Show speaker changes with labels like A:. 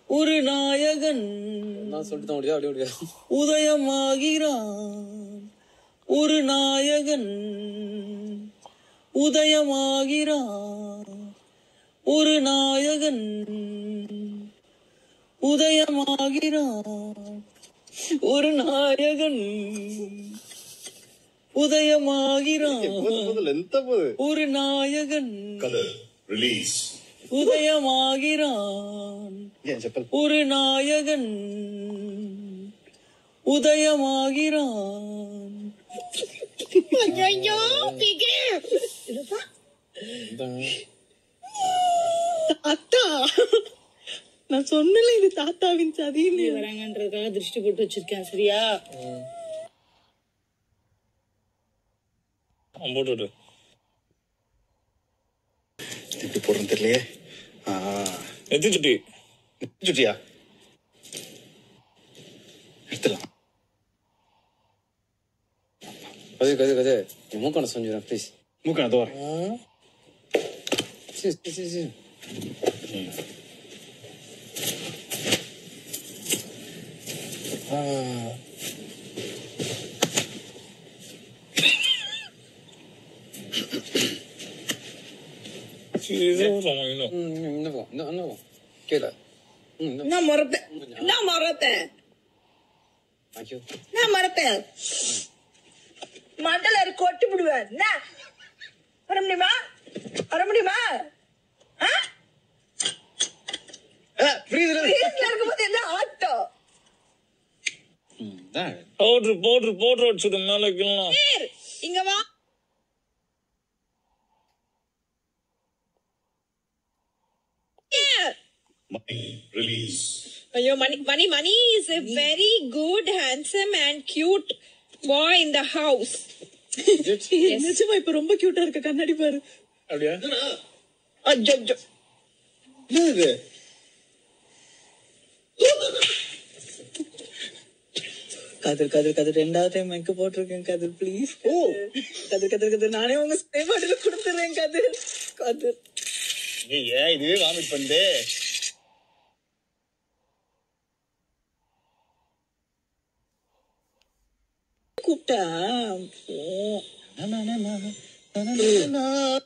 A: ஒரு நாயகன்
B: நான் சொல்லிட்டு தான் முடியாது அப்படியே முடியாது
A: உதயமாகிறான் ஒரு நாயகன் உதயமாகிறான் ஒரு நாயகன் உதயமாகிறான் ஒரு நாயகன் உதயமாகிறான்
C: லென்த்தா போகுது
A: ஒரு நாயகன்
D: Color. Release.
A: உதயமாகிறான்
C: ஏன் செப்பல்
A: ஒரு நாயகன் உதயமாகிறான்
E: ஐயோ பிகே
F: தாத்தா நான் சொன்னல இது தாத்தாவின் சதின்னு
E: வராங்கன்றதுக்காக திருஷ்டி போட்டு வச்சிருக்கேன் சரியா
G: போட்டு விடு
C: எப்படி போடுறேன்னு தெரியலையே ஆ,
G: நெத்தி சுட்டி
C: சுட்டியா எடுத்துலாம்
B: கதிர் கதிர் கதிர் என் மூக்கான சொல்லிடுறேன் ப்ளீஸ்
C: மூக்க நான் தோறேன்
B: சரி சரி சரி சரி ஆ
G: இது இன்னும் இன்னும்
B: ம் இந்த பக்கம் இந்த இந்த பக்கம் கீழே ம் இந்த
F: நான் மறப்பேன் நான் மறப்பேன்
B: ஐயோ
F: நான் மறப்பேன் மண்டல கொட்டி விடுவேன் என்ன வர முடியுமா வர முடியுமா ஆ?
C: ஃப்ரீஸ்ல
F: வீட்டுல இருக்கும்போது என்ன ஆட்டம்
C: தான்
G: பவுடர் பவுடர் பவுடர் அடிச்சுடு மேல வைக்கலாம்
F: ஏர், இங்க வா ஏர்.
D: Money. Release.
E: ஐயோ money money money is a very good handsome and cute boy in the house
F: நிஜமா இப்ப ரொம்ப கியூட்டா இருக்க கண்ணாடி பாரு
G: அப்படியா
F: அஜ்ஜோ
C: என்ன இது
A: கதிர் கதிர் கதிர் ரெண்டாவது டைம் மெக்கு போட்டிருக்கேன் கதிர் ப்ளீஸ் ஓ கதிர் கதிர் கதிர் நானே உங்க ஸ்ப்ரே பாட்டில கொடுத்துறேன் கதிர் கதிர்
C: ஏன் இதுவே வாமிட் பண்ணு
A: கூப்பிட்டா
C: na na na na na na na